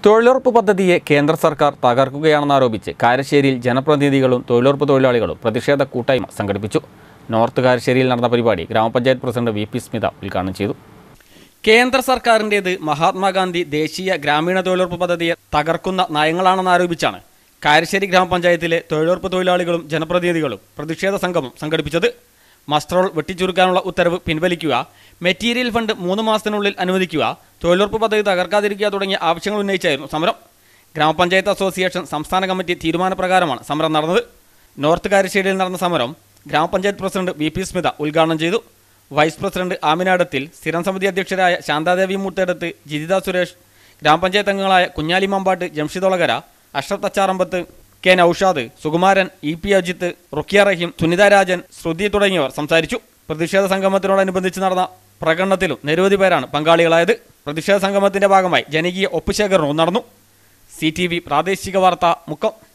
തൊഴിലുറപ്പ് പദ്ധതിയെ കേന്ദ്ര സർക്കാർ തകർക്കുകയാണെന്നാരോപിച്ച് കാരശ്ശേരിയിൽ ജനപ്രതിനിധികളും തൊഴിലുറപ്പ് തൊഴിലാളികളും പ്രതിഷേധ കൂട്ടായ്മ സംഘടിപ്പിച്ചു നോർത്ത് കാരശ്ശേരിയിൽ നടന്ന പരിപാടി ഗ്രാമപഞ്ചായത്ത് പ്രസിഡന്റ് വി പി സ്മിത ഉദ്ഘാടനം ചെയ്തു കേന്ദ്ര സർക്കാരിൻ്റേത് മഹാത്മാഗാന്ധി ദേശീയ ഗ്രാമീണ തൊഴിലുറപ്പ് പദ്ധതിയെ തകർക്കുന്ന നയങ്ങളാണെന്നാരോപിച്ചാണ് കാരശ്ശേരി ഗ്രാമപഞ്ചായത്തിലെ തൊഴിലുറപ്പ് തൊഴിലാളികളും ജനപ്രതിനിധികളും പ്രതിഷേധ സംഗമം സംഘടിപ്പിച്ചത് മസ്റ്ററോൾ വെട്ടിച്ചുരുക്കാനുള്ള ഉത്തരവ് പിൻവലിക്കുക മെറ്റീരിയൽ ഫണ്ട് മൂന്ന് മാസത്തിനുള്ളിൽ അനുവദിക്കുക തൊഴിലുറപ്പ് പദ്ധതി തകർക്കാതിരിക്കുക തുടങ്ങിയ ആവശ്യങ്ങൾ ഉന്നയിച്ചായിരുന്നു സമരം ഗ്രാമപഞ്ചായത്ത് അസോസിയേഷൻ സംസ്ഥാന കമ്മിറ്റി തീരുമാനപ്രകാരമാണ് സമരം നടന്നത് നോർത്ത് കാരശ്ശേരിയിൽ നടന്ന സമരം ഗ്രാമപഞ്ചായത്ത് പ്രസിഡന്റ് വി പി സ്മിത ഉദ്ഘാടനം ചെയ്തു വൈസ് പ്രസിഡന്റ് ആമിനാടത്തിൽ സ്ഥിരം സമിതി അധ്യക്ഷരായ ശാന്താദേവി മൂത്തേടത്ത് ജിതിത സുരേഷ് ഗ്രാമപഞ്ചായത്ത് അംഗങ്ങളായ കുഞ്ഞാലി മമ്പാട്ട് ജംഷിദൊളകര Ashraf Thacharambath K Noushad Sukumaran E P Ajith Rukkiya Raheem Sunitha Rajan Sruthi തുടങ്ങിയവർ സംസാരിച്ചു പ്രതിഷേധ സംഗമത്തിനോടനുബന്ധിച്ച് നടന്ന പ്രകടനത്തിലും നിരവധി പേരാണ് പങ്കാളികളായത് പ്രതിഷേധ സംഗമത്തിന്റെ ഭാഗമായി ജനകീയ ഒപ്പുശേഖരണവും നടന്നു സി ടി വി പ്രാദേശിക വാർത്ത മുക്കം